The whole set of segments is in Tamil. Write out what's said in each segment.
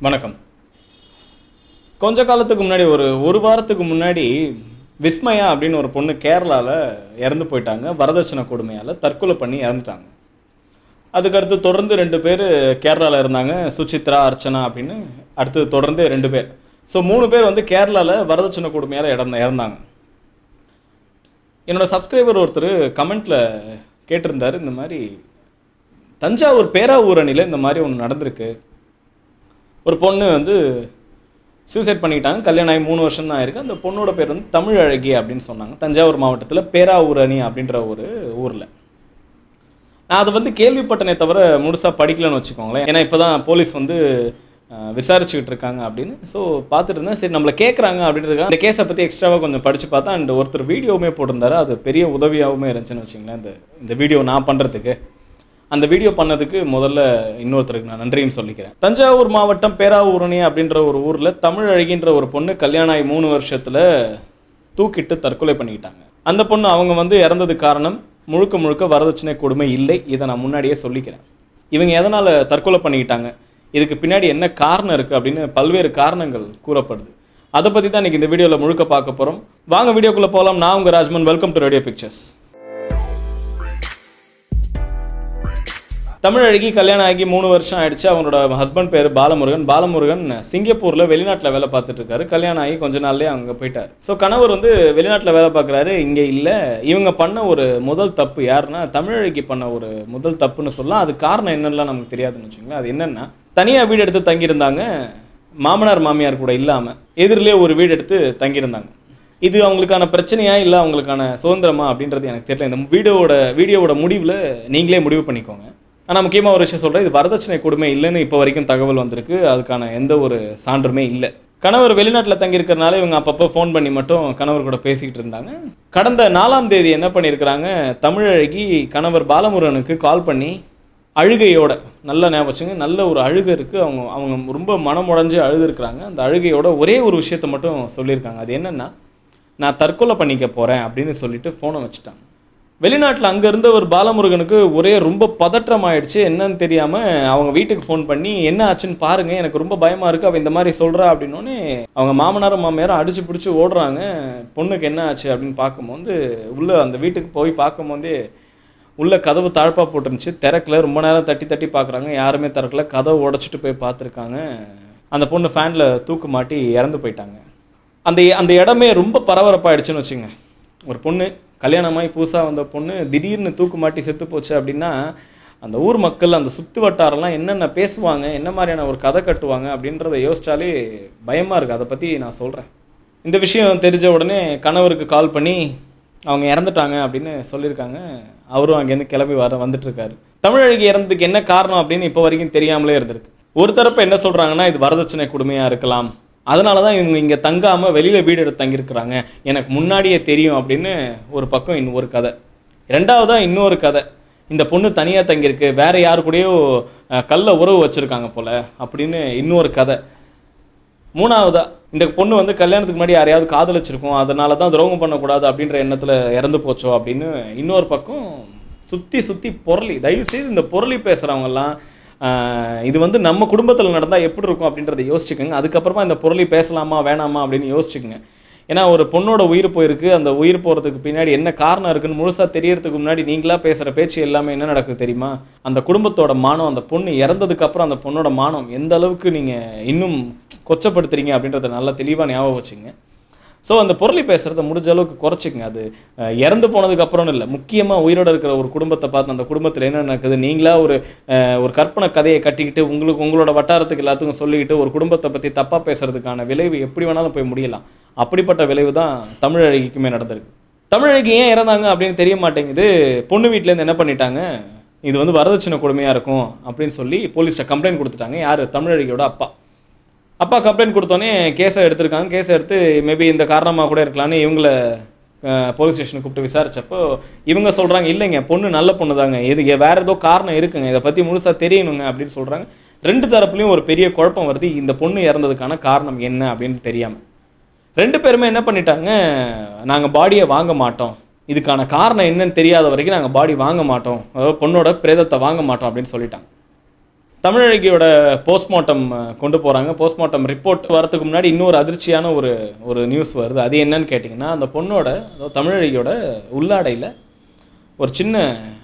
வணக்கம் கொஞ்ச காலத்துக்கு முன்னாடி ஒரு ஒரு வாரத்துக்கு முன்னாடி விஸ்மயா அப்படின்னு ஒரு பொண்ணு கேரளாவில் இறந்து போயிட்டாங்க வரதட்சணை கொடுமையால் தற்கொலை பண்ணி இறந்துட்டாங்க அதுக்கடுத்து தொடர்ந்து ரெண்டு பேர் கேரளாவில் இருந்தாங்க சுசித்ரா அர்ச்சனா அப்படின்னு அடுத்து தொடர்ந்து ரெண்டு பேர் ஸோ மூணு பேர் வந்து கேரளாவில் வரதட்சணை கொடுமையால் இறந்த இறந்தாங்க என்னோட சப்ஸ்கிரைபர் ஒருத்தர் கமெண்ட்டில் கேட்டிருந்தாரு இந்த மாதிரி தஞ்சாவூர் பேராவூர் அணியில் இந்த மாதிரி ஒன்று நடந்திருக்கு ஒரு பொண்ணு வந்து சூசைட் பண்ணிக்கிட்டாங்க கல்யாணம் ஆகி மூணு வருஷம் தான் ஆயிருக்கு அந்த பொண்ணோட பேர் வந்து தமிழ் அழகி அப்படின்னு சொன்னாங்க தஞ்சாவூர் மாவட்டத்தில் பேராவூர் அணி அப்படின்ற ஒரு ஊரில் நான் அதை வந்து கேள்விப்பட்டனே தவிர முழுசாக படிக்கலன்னு வச்சுக்கோங்களேன் ஏன்னா இப்போ தான் போலீஸ் வந்து அஹ், விசாரிச்சுக்கிட்டு இருக்காங்க அப்படின்னு ஸோ பார்த்துட்டு இருந்தேன் சரி நம்மளை கேட்குறாங்க அப்படின்றதுக்காக இந்த கேஸை பற்றி எக்ஸ்ட்ராவாக கொஞ்சம் படித்து பார்த்தா அண்ட் ஒருத்தர் வீடியோவுமே போட்டிருந்தாரு அது பெரிய உதவியாகவுமே இருந்துச்சுன்னு வச்சுங்களேன் இந்த இந்த வீடியோ நான் பண்ணுறதுக்கு அந்த வீடியோ பண்ணதுக்கு முதல்ல இன்னொருத்தருக்கு நான் நன்றியும் சொல்லிக்கிறேன் தஞ்சாவூர் மாவட்டம் பேராவூரணி அப்படின்ற ஒரு ஊரில் தமிழ் அழகின்ற ஒரு பொண்ணு கல்யாணம் ஆகி மூணு வருஷத்தில் தூக்கிட்டு தற்கொலை பண்ணிக்கிட்டாங்க அந்த பொண்ணு அவங்க வந்து இறந்தது காரணம் முழுக்க முழுக்க வரதட்சணை கொடுமை இல்லை இதை நான் முன்னாடியே சொல்லிக்கிறேன் இவங்க எதனால் தற்கொலை பண்ணிக்கிட்டாங்க இதுக்கு பின்னாடி என்ன காரணம் இருக்குது அப்படின்னு பல்வேறு காரணங்கள் கூறப்படுது அதை பற்றி தான் இன்றைக்கி இந்த வீடியோவில் முழுக்க பார்க்க போகிறோம் வாங்க வீடியோக்குள்ளே போகலாம் நான் உங்கள் Rajman welcome to radio pictures தமிழழகி கல்யாணம் ஆகி மூணு வருஷம் ஆயிடுச்சு அவங்களோட ஹஸ்பண்ட் பேர் பாலமுருகன் பாலமுருகன் சிங்கப்பூரில் வெளிநாட்டில் வேலை பார்த்துட்டு இருக்காரு கல்யாணம் ஆகி கொஞ்ச நாள்லயே அங்கே போயிட்டார் ஸோ கணவர் வந்து வெளிநாட்டில் வேலை பார்க்குறாரு இங்கே இல்லை இவங்க பண்ண ஒரு முதல் தப்பு யாருன்னா தமிழழகி பண்ண ஒரு முதல் தப்புன்னு சொல்லலாம் அது காரணம் என்னெல்லாம் நமக்கு தெரியாதுன்னு வச்சுங்களேன் அது என்னென்னா தனியாக வீடு எடுத்து தங்கியிருந்தாங்க மாமனார் மாமியார் கூட இல்லாமல் எதிரிலே ஒரு வீடு எடுத்து தங்கியிருந்தாங்க இது அவங்களுக்கான பிரச்சனையா இல்லை அவங்களுக்கான சுதந்திரமா அப்படின்றது எனக்கு தெரியல இந்த வீடியோவோட வீடியோவோட முடிவில் நீங்களே முடிவு பண்ணிக்கோங்க ஆனால் முக்கியமாக ஒரு விஷயம் சொல்கிறேன் இது வரதட்சணை கொடுமை இல்லைன்னு இப்போ வரைக்கும் தகவல் வந்திருக்கு அதுக்கான எந்த ஒரு சான்றுமே இல்லை கணவர் வெளிநாட்டில் தங்கியிருக்கிறனால இவங்க அப்பப்போ ஃபோன் பண்ணி மட்டும் கணவர் கூட பேசிக்கிட்டு இருந்தாங்க கடந்த நாலாம் தேதி என்ன பண்ணியிருக்கிறாங்க தமிழழகி கணவர் பாலமுருகனுக்கு கால் பண்ணி அழுகையோட நல்ல ஞாபகம் வச்சுங்க நல்ல ஒரு அழுகை இருக்குது அவங்க அவங்க ரொம்ப மனமுடைஞ்சு அழுதுருக்குறாங்க அந்த அழுகையோட ஒரே ஒரு விஷயத்த மட்டும் சொல்லியிருக்காங்க அது என்னென்னா நான் தற்கொலை பண்ணிக்க போகிறேன் அப்படின்னு சொல்லிட்டு ஃபோனை வச்சுட்டாங்க வெளிநாட்டில் அங்கே இருந்த ஒரு பாலமுருகனுக்கு ஒரே ரொம்ப பதற்றம் ஆயிடுச்சு என்னன்னு தெரியாமல் அவங்க வீட்டுக்கு ஃபோன் பண்ணி என்ன ஆச்சுன்னு பாருங்கள் எனக்கு ரொம்ப பயமாக இருக்குது அவள் இந்த மாதிரி சொல்கிறா அப்படின்னோடனே அவங்க மாமனாரும் மாமியாரும் அடிச்சு பிடிச்சி ஓடுறாங்க பொண்ணுக்கு என்ன ஆச்சு அப்படின்னு பார்க்கும்போது உள்ளே அந்த வீட்டுக்கு போய் பார்க்கும்போதே உள்ள கதவு தாழ்ப்பா போட்டுருந்துச்சு திறக்கல ரொம்ப நேரம் தட்டி தட்டி பார்க்குறாங்க யாருமே திறக்கல கதவை உடச்சிட்டு போய் பார்த்துருக்காங்க அந்த பொண்ணு ஃபேனில் தூக்கு மாட்டி இறந்து போயிட்டாங்க அந்த அந்த இடமே ரொம்ப பரபரப்பாயிடுச்சுன்னு வச்சுங்க ஒரு பொண்ணு கல்யாணமாகி புதுசாக வந்த பொண்ணு திடீர்னு தூக்கு மாட்டி செத்து போச்சு அப்படின்னா அந்த ஊர் மக்கள் அந்த சுற்று வட்டாரம்லாம் என்னென்ன பேசுவாங்க என்ன மாதிரியான ஒரு கதை கட்டுவாங்க அப்படின்றத யோசிச்சாலே பயமாக இருக்குது அதை பற்றி நான் சொல்கிறேன் இந்த விஷயம் தெரிஞ்ச உடனே கணவருக்கு கால் பண்ணி அவங்க இறந்துட்டாங்க அப்படின்னு சொல்லியிருக்காங்க அவரும் அங்கேருந்து கிளம்பி வர வந்துட்டுருக்காரு தமிழழகி இறந்ததுக்கு என்ன காரணம் அப்படின்னு இப்போ வரைக்கும் தெரியாமலே இருந்திருக்கு ஒரு தரப்பு என்ன சொல்கிறாங்கன்னா இது வரதட்சணை கொடுமையாக இருக்கலாம் அதனால தான் இவங்க இங்கே தங்காமல் வெளியில் வீடு எடுத்து தங்கியிருக்கிறாங்க எனக்கு முன்னாடியே தெரியும் அப்படின்னு ஒரு பக்கம் இன்னொரு கதை ரெண்டாவதாக இன்னொரு கதை இந்த பொண்ணு தனியாக தங்கியிருக்கு வேற யாரு கூடயோ அஹ், கள்ள உறவு வச்சுருக்காங்க போல் அப்படின்னு இன்னொரு கதை மூணாவதா இந்த பொண்ணு வந்து கல்யாணத்துக்கு முன்னாடி யாரையாவது காதலிச்சிருக்கும் அதனால தான் துரோகம் பண்ணக்கூடாது அப்படின்ற எண்ணத்தில் இறந்து போச்சோ அப்படின்னு இன்னொரு பக்கம் சுற்றி சுற்றி பொருளி தயவு செய்து இந்த பொருளி பேசுகிறவங்கெல்லாம் இது வந்து நம்ம குடும்பத்தில் நடந்தால் எப்படி இருக்கும் அப்படின்றத யோசிச்சுக்கோங்க அதுக்கப்புறமா இந்த பொருளி பேசலாமா வேணாமா அப்படின்னு யோசிச்சுக்கோங்க ஏன்னா ஒரு பொண்ணோட உயிர் போயிருக்கு அந்த உயிர் போகிறதுக்கு பின்னாடி என்ன காரணம் இருக்குன்னு முழுசாக தெரியறதுக்கு முன்னாடி நீங்களா பேசுகிற பேச்சு எல்லாமே என்ன நடக்குது தெரியுமா அந்த குடும்பத்தோட மானம் அந்த பொண்ணு இறந்ததுக்கு அப்புறம் அந்த பொண்ணோட மானம் எந்த அளவுக்கு நீங்கள் இன்னும் கொச்சப்படுத்துறீங்க அப்படின்றத நல்லா தெளிவாக ஞாபகம் வச்சுங்க ஸோ அந்த பொருளை பேசுகிறத முடிஞ்ச அளவுக்கு குறைச்சிக்கங்க அது அஹ், இறந்து போனதுக்கு அப்புறம்னு இல்லை முக்கியமாக உயிரோட இருக்கிற ஒரு குடும்பத்தை பார்த்து அந்த குடும்பத்தில் என்ன நடக்குது நீங்களா ஒரு அஹ், ஒரு கற்பனை கதையை கட்டிக்கிட்டு உங்களுக்கு உங்களோட வட்டாரத்துக்கு எல்லாத்துக்கும் சொல்லிக்கிட்டு ஒரு குடும்பத்தை பற்றி தப்பாக பேசுறதுக்கான விளைவு எப்படி வேணாலும் போய் முடியலாம் அப்படிப்பட்ட விளைவு தான் தமிழழகிக்குமே நடந்திருக்கு தமிழழகி ஏன் இறந்தாங்க அப்படின்னு தெரிய மாட்டேங்குது பொண்ணு வீட்டிலேருந்து என்ன பண்ணிட்டாங்க இது வந்து வரதட்சணை கொடுமையாக இருக்கும் அப்படின்னு சொல்லி போலீஸ்ட்ட கம்ப்ளைண்ட் கொடுத்துட்டாங்க யார் தமிழழகியோட அப்பா அப்பா கம்ப்ளைண்ட் கொடுத்தோன்னே கேஸை எடுத்திருக்காங்க கேஸை எடுத்து மேபி இந்த காரணமாக கூட இருக்கலாம்னு இவங்கள போலீஸ் ஸ்டேஷனுக்கு கூப்பிட்டு விசாரிச்சப்போ இவங்க சொல்கிறாங்க இல்லைங்க பொண்ணு நல்ல பொண்ணு தாங்க இது வேற ஏதோ காரணம் இருக்குங்க இதை பற்றி முழுசாக தெரியணுங்க அப்படின்னு சொல்கிறாங்க ரெண்டு தரப்புலையும் ஒரு பெரிய குழப்பம் வருது இந்த பொண்ணு இறந்ததுக்கான காரணம் என்ன அப்படின்னு தெரியாமல் ரெண்டு பேருமே என்ன பண்ணிட்டாங்க நாங்கள் பாடியை வாங்க மாட்டோம் இதுக்கான காரணம் என்னன்னு தெரியாத வரைக்கும் நாங்கள் பாடி வாங்க மாட்டோம் அதாவது பொண்ணோட பிரேதத்தை வாங்க மாட்டோம் அப்படின்னு சொல்லிட்டாங்க தமிழகியோட போஸ்ட்மார்ட்டம் கொண்டு போகிறாங்க போஸ்ட்மார்ட்டம் ரிப்போர்ட் வரதுக்கு முன்னாடி இன்னொரு அதிர்ச்சியான ஒரு ஒரு நியூஸ் வருது அது என்னன்னு கேட்டிங்கன்னா அந்த பொண்ணோட அதாவது தமிழகியோட உள்ளாடையில் ஒரு சின்ன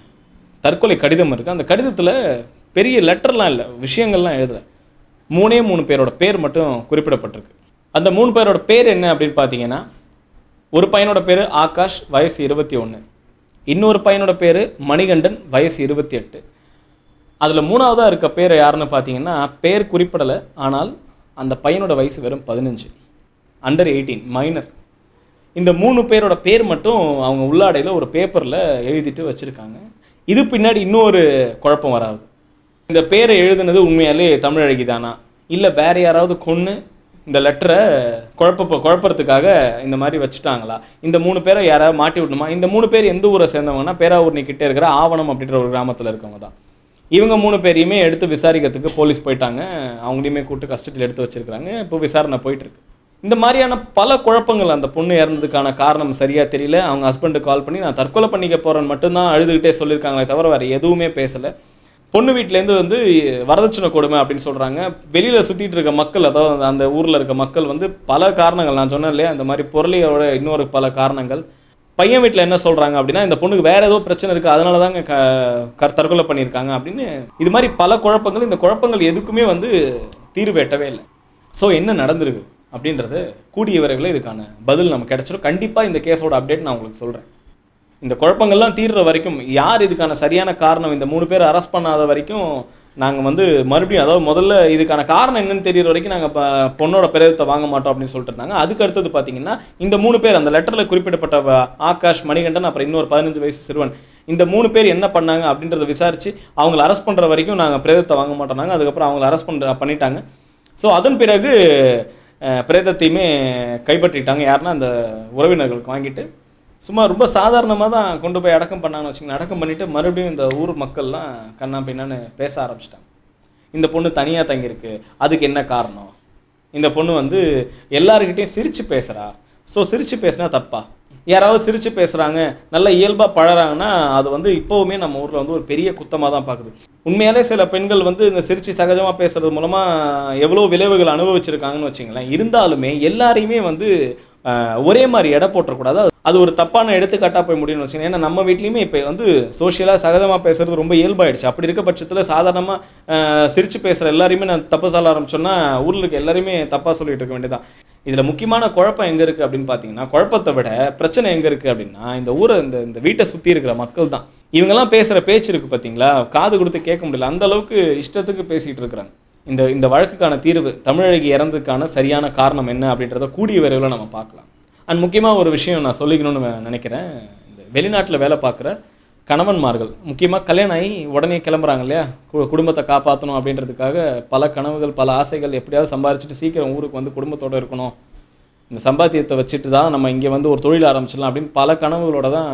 தற்கொலை கடிதம் இருக்குது அந்த கடிதத்தில் பெரிய லெட்டர்லாம் இல்லை விஷயங்கள்லாம் எழுதலை மூணே மூணு பேரோட பேர் மட்டும் குறிப்பிடப்பட்டிருக்கு அந்த மூணு பேரோட பேர் என்ன அப்படின்னு பார்த்தீங்கன்னா ஒரு பையனோட பேர் ஆகாஷ் வயசு இருபத்தி ஒன்று இன்னொரு பையனோட பேர் மணிகண்டன் வயசு இருபத்தி எட்டு அதில் மூணாவதாக இருக்க பேர் யாருன்னு பார்த்தீங்கன்னா பேர் குறிப்பிடலை ஆனால் அந்த பையனோட வயசு வெறும் பதினஞ்சு அண்டர் எயிட்டீன் மைனர் இந்த மூணு பேரோட பேர் மட்டும் அவங்க உள்ளாடையில் ஒரு பேப்பரில் எழுதிட்டு வச்சுருக்காங்க இது பின்னாடி இன்னொரு குழப்பம் வராது இந்த பேரை எழுதுனது உண்மையாலே தமிழழகி தானா இல்லை வேற யாராவது கொன்று இந்த லெட்டரை குழப்ப குழப்பறதுக்காக இந்த மாதிரி வச்சுட்டாங்களா இந்த மூணு பேரை யாராவது மாட்டி விடணுமா இந்த மூணு பேர் எந்த ஊரை சேர்ந்தவங்கன்னா பேராவூர்னி கிட்டே இருக்கிற ஆவணம் அப்படின்ற ஒரு கிராமத்தில் இருக்கவங்க தான் இவங்க மூணு பேரையுமே எடுத்து விசாரிக்கிறதுக்கு போலீஸ் போயிட்டாங்க அவங்களையுமே கூப்பிட்டு கஸ்டடியில் எடுத்து வச்சிருக்காங்க இப்போ விசாரணை போயிட்டு இருக்கு இந்த மாதிரியான பல குழப்பங்கள் அந்த பொண்ணு இறந்ததுக்கான காரணம் சரியா தெரியல அவங்க ஹஸ்பண்டு கால் பண்ணி நான் தற்கொலை பண்ணிக்க போறேன்னு மட்டும்தான் அழுதுகிட்டே சொல்லியிருக்காங்களே தவிர வேற எதுவுமே பேசல பொண்ணு வீட்டிலேருந்து வந்து வரதட்சணை கொடுமை அப்படின்னு சொல்றாங்க வெளியில சுத்திட்டு இருக்க மக்கள் அதாவது அந்த ஊர்ல இருக்க மக்கள் வந்து பல காரணங்கள் நான் சொன்னேன் இல்லையா இந்த மாதிரி பொருளையோட இன்னொரு பல காரணங்கள் பையன் வீட்டில் என்ன சொல்கிறாங்க அப்படின்னா இந்த பொண்ணுக்கு வேற ஏதோ பிரச்சனை இருக்குது அதனால தாங்க க க தற்கொலை பண்ணியிருக்காங்க அப்படின்னு இது மாதிரி பல குழப்பங்கள் இந்த குழப்பங்கள் எதுக்குமே வந்து தீர்வு எட்டவே இல்லை ஸோ என்ன நடந்திருக்கு அப்படின்றது கூடிய விரைவில் இதுக்கான பதில் நமக்கு கிடைச்சிடும் கண்டிப்பாக இந்த கேஸோட அப்டேட் நான் உங்களுக்கு சொல்கிறேன் இந்த குழப்பங்கள்லாம் தீர்ற வரைக்கும் யார் இதுக்கான சரியான காரணம் இந்த மூணு பேர் அரெஸ்ட் பண்ணாத வரைக்கும் நாங்கள் வந்து மறுபடியும் அதாவது முதல்ல இதுக்கான காரணம் என்னன்னு தெரியற வரைக்கும் நாங்கள் பொண்ணோட பிரேதத்தை வாங்க மாட்டோம் அப்படின்னு சொல்லிட்டு இருந்தாங்க அதுக்கு அடுத்தது பார்த்தீங்கன்னா இந்த மூணு பேர் அந்த லெட்டரில் குறிப்பிடப்பட்ட வ- ஆகாஷ் மணிகண்டன் அப்புறம் இன்னொரு பதினஞ்சு வயசு சிறுவன் இந்த மூணு பேர் என்ன பண்ணாங்க அப்படின்றத விசாரிச்சு அவங்கள அரெஸ்ட் பண்ணுற வரைக்கும் நாங்கள் பிரேதத்தை வாங்க மாட்டோம்னாங்க அதுக்கப்புறம் அவங்கள அரெஸ்ட் பண்ணுற பண்ணிட்டாங்க ஸோ அதன் பிறகு அஹ், பிரேதத்தையுமே கைப்பற்றிட்டாங்க யாருன்னா அந்த உறவினர்களுக்கு வாங்கிட்டு சும்மா ரொம்ப சாதாரணமாக தான் கொண்டு போய் அடக்கம் பண்ணாங்கன்னு வச்சுக்கோங்க அடக்கம் பண்ணிவிட்டு மறுபடியும் இந்த ஊர் மக்கள்லாம் கண்ணா பின்னான்னு பேச ஆரம்பிச்சிட்டாங்க இந்த பொண்ணு தனியாக தங்கியிருக்கு அதுக்கு என்ன காரணம் இந்த பொண்ணு வந்து எல்லாருக்கிட்டையும் சிரித்து பேசுகிறா ஸோ சிரித்து பேசினா தப்பா யாராவது சிரித்து பேசுகிறாங்க நல்ல இயல்பாக பழறாங்கன்னா அது வந்து இப்போவுமே நம்ம ஊரில் வந்து ஒரு பெரிய குத்தமாக தான் பார்க்குது உண்மையாலே சில பெண்கள் வந்து இந்த சிரித்து சகஜமாக பேசுறது மூலமாக எவ்வளோ விளைவுகள் அனுபவிச்சிருக்காங்கன்னு வச்சுங்களேன் இருந்தாலுமே எல்லாரையுமே வந்து ஆஹ், ஒரே மாதிரி எடை போட்டுறக்கூடாது அது ஒரு தப்பான எடுத்துக்காட்டாக போய் முடியும்னு வச்சுக்கோங்க ஏன்னா நம்ம வீட்லேயுமே இப்போ வந்து சோஷியலாக சகஜமாக பேசுறது ரொம்ப இயல்பாயிடுச்சு அப்படி இருக்க பட்சத்தில் சாதாரணமாக சிரித்து பேசுகிற எல்லாரையுமே நான் தப்பு சொல்ல ஆரம்பிச்சோன்னா ஊரில் இருக்க எல்லாரையுமே தப்பாக சொல்லிட்டு இருக்க வேண்டியதான் இதில் முக்கியமான குழப்பம் எங்கே இருக்குது அப்படின்னு பார்த்தீங்கன்னா குழப்பத்தை விட பிரச்சனை எங்கே இருக்குது அப்படின்னா இந்த ஊரை இந்த இந்த வீட்டை சுற்றி இருக்கிற மக்கள் தான் இவங்கெல்லாம் பேசுகிற பேச்சு இருக்குது பார்த்தீங்களா காது கொடுத்து கேட்க முடியல அந்த அளவுக்கு இஷ்டத்துக்கு பேசிகிட்டு இருக்கிறாங்க இந்த இந்த வழக்குக்கான தீர்வு தமிழகி இறந்ததுக்கான சரியான காரணம் என்ன அப்படின்றத கூடிய விரைவில் நம்ம பார்க்கலாம் அண்ட் முக்கியமாக ஒரு விஷயம் நான் சொல்லிக்கணும்னு நான் நினைக்கிறேன் இந்த வெளிநாட்டில் வேலை பார்க்குற கணவன்மார்கள் முக்கியமாக கல்யாணம் ஆகி உடனே கிளம்புறாங்க இல்லையா கு- குடும்பத்தை காப்பாற்றணும் அப்படின்றதுக்காக பல கனவுகள் பல ஆசைகள் எப்படியாவது சம்பாரிச்சிட்டு சீக்கிரம் ஊருக்கு வந்து குடும்பத்தோடு இருக்கணும் இந்த சம்பாத்தியத்தை வச்சுட்டு தான் நம்ம இங்கே வந்து ஒரு தொழில் ஆரம்பிச்சிடலாம் அப்படின்னு பல கனவுகளோட தான்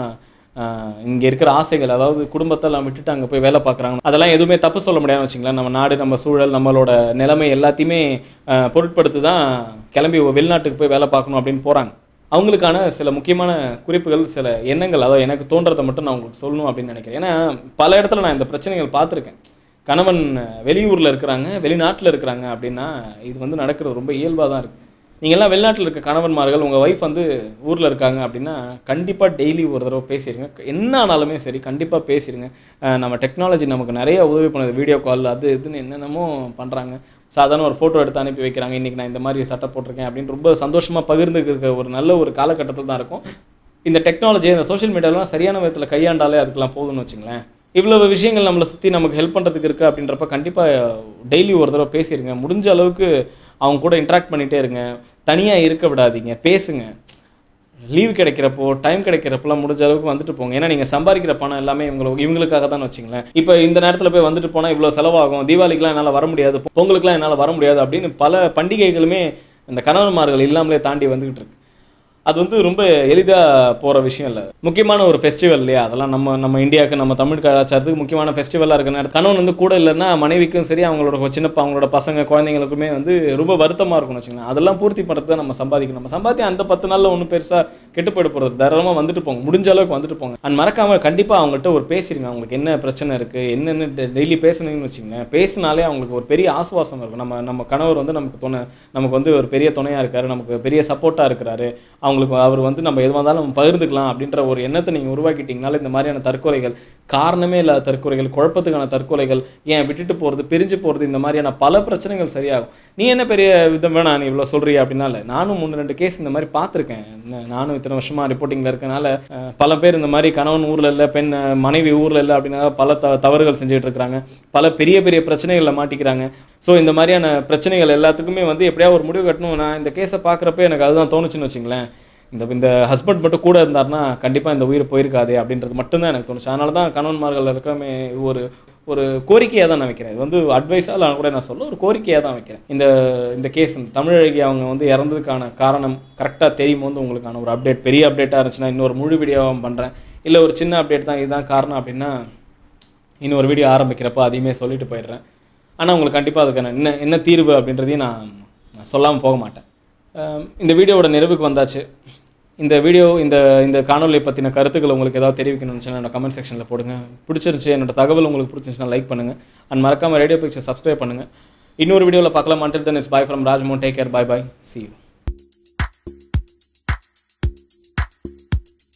இங்கே இருக்கிற ஆசைகள் அதாவது குடும்பத்தெல்லாம் விட்டுட்டு அங்கே போய் வேலை பார்க்குறாங்க அதெல்லாம் எதுவுமே தப்பு சொல்ல முடியாதுன்னு வச்சுங்களேன் நம்ம நாடு நம்ம சூழல் நம்மளோட நிலைமை எல்லாத்தையுமே ஆஹ், பொருட்படுத்தி தான் கிளம்பி வெளிநாட்டுக்கு போய் வேலை பார்க்கணும் அப்படின்னு போகிறாங்க அவங்களுக்கான சில முக்கியமான குறிப்புகள் சில எண்ணங்கள் அதாவது எனக்கு தோன்றதை மட்டும் நான் உங்களுக்கு சொல்லணும் அப்படின்னு நினைக்கிறேன் ஏன்னா பல இடத்துல நான் இந்த பிரச்சனைகள் பார்த்துருக்கேன் கணவன் வெளியூரில் இருக்கிறாங்க வெளிநாட்டில் இருக்கிறாங்க அப்படின்னா இது வந்து நடக்கிறது ரொம்ப இயல்பாக தான் இருக்குது நீங்கள்லாம் வெளிநாட்டில் இருக்க கணவன்மார்கள் உங்கள் ஒய்ஃப் வந்து ஊரில் இருக்காங்க அப்படின்னா கண்டிப்பாக டெய்லி ஒரு தடவை பேசிடுங்க என்ன ஆனாலுமே சரி கண்டிப்பாக பேசிடுங்க அஹ் நம்ம டெக்னாலஜி நமக்கு நிறைய உதவி பண்ணுது வீடியோ கால் அது இதுன்னு என்னென்னமோ பண்ணுறாங்க சாதாரண ஒரு ஃபோட்டோ எடுத்து அனுப்பி வைக்கிறாங்க இன்றைக்கி நான் இந்த மாதிரி சட்டை போட்டிருக்கேன் அப்படின்னு ரொம்ப சந்தோஷமாக பகிர்ந்துக்க ஒரு நல்ல ஒரு காலகட்டத்தில் தான் இருக்கும் இந்த டெக்னாலஜி இந்த சோஷியல் மீடியாலாம் சரியான விதத்தில் கையாண்டாலே அதுக்கெல்லாம் போதும்னு வச்சுங்களேன் இவ்வளவு விஷயங்கள் நம்மளை சுற்றி நமக்கு ஹெல்ப் பண்ணுறதுக்கு இருக்குது அப்படின்றப்ப கண்டிப்பாக டெய்லி ஒரு தடவை பேசிடுங்க முடிஞ்ச அளவுக்கு அவங்க கூட இன்ட்ராக்ட் பண்ணிகிட்டே இருங்க தனியாக இருக்க விடாதீங்க பேசுங்க லீவ் கிடைக்கிறப்போ டைம் கிடைக்கிறப்பெல்லாம் முடிஞ்ச அளவுக்கு வந்துட்டு போங்க ஏன்னா நீங்கள் சம்பாதிக்கிற பணம் எல்லாமே இவங்களுக்கு இவங்களுக்காக தான் வச்சுங்களேன் இப்போ இந்த நேரத்தில் போய் வந்துட்டு போனால் இவ்வளோ செலவாகும் தீபாவளிக்கெலாம் என்னால் வர முடியாது பொங்கலுக்குலாம் என்னால் வர முடியாது அப்படின்னு பல பண்டிகைகளுமே இந்த கணவன்மார்கள் இல்லாமலே தாண்டி வந்துகிட்டு இருக்கு அது வந்து ரொம்ப எளிதாக போகிற விஷயம் இல்லை முக்கியமான ஒரு ஃபெஸ்டிவல் இல்லையா அதெல்லாம் நம்ம நம்ம இந்தியாவுக்கு நம்ம தமிழ் கலாச்சாரத்துக்கு முக்கியமான ஃபெஸ்டிவலாக இருக்க நேரத்தில் கணவன் வந்து கூட இல்லைன்னா மனைவிக்கும் சரி அவங்களோட சின்னப்பா அவங்களோட பசங்க குழந்தைங்களுக்குமே வந்து ரொம்ப வருத்தமாக இருக்கும்னு வச்சுக்கோங்களேன் அதெல்லாம் பூர்த்தி பண்ணுறது நம்ம சம்பாதிக்கணும் நம்ம சம்பாத்தி அந்த பத்து நாளில் ஒன்றும் பெருசாக கெட்டு போயிட போகிறது தாராளமாக வந்துட்டு போங்க முடிஞ்ச அளவுக்கு வந்துட்டு போங்க அண்ட் மறக்காம கண்டிப்பாக அவங்கள்ட்ட ஒரு பேசிடுங்க அவங்களுக்கு என்ன பிரச்சனை இருக்குது என்னென்ன டெய்லி பேசுனீங்கன்னு வச்சுங்களேன் பேசினாலே அவங்களுக்கு ஒரு பெரிய ஆசுவாசம் இருக்கும் நம்ம நம்ம கணவர் வந்து நமக்கு துணை நமக்கு வந்து ஒரு பெரிய துணையாக இருக்காரு நமக்கு பெரிய சப்போர்ட்டாக இருக்கிறாரு அவங்களுக்கு அவர் வந்து நம்ம எதுவாக இருந்தாலும் நம்ம பகிர்ந்துக்கலாம் அப்படின்ற ஒரு எண்ணத்தை நீங்கள் உருவாக்கிட்டீங்கனால இந்த மாதிரியான தற்கொலைகள் காரணமே இல்லாத தற்கொலைகள் குழப்பத்துக்கான தற்கொலைகள் ஏன் விட்டுட்டு போகிறது பிரிஞ்சு போகிறது இந்த மாதிரியான பல பிரச்சனைகள் சரியாகும் நீ என்ன பெரிய விதம் வேணா நீ இவ்வளோ சொல்றிய அப்படின்னா இல்லை நானும் மூணு ரெண்டு கேஸ் இந்த மாதிரி பார்த்துருக்கேன் என்ன- நானும் இத்தனை வருஷமாக ரிப்போர்ட்டிங்கில் இருக்கனால அஹ், பல பேர் இந்த மாதிரி கணவன் ஊரில் இல்லை பெண் அஹ், மனைவி ஊரில் இல்லை அப்படின்னா பல த தவறுகள் செஞ்சுட்டு இருக்கிறாங்க பல பெரிய பெரிய பிரச்சனைகளில் மாட்டிக்கிறாங்க ஸோ இந்த மாதிரியான பிரச்சனைகள் எல்லாத்துக்குமே வந்து எப்படியா ஒரு முடிவு கட்டணும் நான் இந்த கேஸை பார்க்குறப்ப எனக்கு அதுதான் தோணுச்சுன்னு வச்சுங்களேன் இந்த இந்த ஹஸ்பண்ட் மட்டும் கூட இருந்தாருன்னா கண்டிப்பாக இந்த உயிர் போயிருக்காது அப்படின்றது மட்டும்தான் எனக்கு தோணுச்சு அதனால தான் கணவன்மார்கள் இருக்கமே ஒரு ஒரு கோரிக்கையாக தான் நான் வைக்கிறேன் இது வந்து அட்வைஸாக கூட நான் சொல்ல ஒரு கோரிக்கையாக தான் வைக்கிறேன் இந்த இந்த கேஸ் தமிழழகி அவங்க வந்து இறந்ததுக்கான காரணம் கரெக்டாக தெரியும் போது உங்களுக்கான ஒரு அப்டேட் பெரிய அப்டேட்டாக இருந்துச்சுன்னா இன்னொரு முழு வீடியோவாக பண்ணுறேன் இல்லை ஒரு சின்ன அப்டேட் தான் இதுதான் காரணம் அப்படின்னா இன்னொரு வீடியோ ஆரம்பிக்கிறப்ப அதையுமே சொல்லிட்டு போயிடுறேன் ஆனால் உங்களுக்கு கண்டிப்பாக அதுக்கான என்ன என்ன தீர்வு அப்படின்றதையும் நான் நான் சொல்லாமல் போக மாட்டேன் அஹ் இந்த வீடியோவோட நிறைவுக்கு வந்தாச்சு இந்த வீடியோ இந்த இந்த காணொலியை பற்றின கருத்துக்கள் உங்களுக்கு ஏதாவது தெரிவிக்கணும்னு நினச்சா என்னோட கமெண்ட் செக்ஷனில் போடுங்க பிடிச்சிருச்சு என்னோட தகவல் உங்களுக்கு பிடிச்சிருந்துச்சுன்னா லைக் பண்ணுங்கள் அண்ட் மறக்காமல் ரேடியோ பிக்சர் சப்ஸ்கிரைப் பண்ணுங்கள் இன்னொரு வீடியோவில் பார்க்கலாம் until then it's bye from Rajmohan take care bye bye see you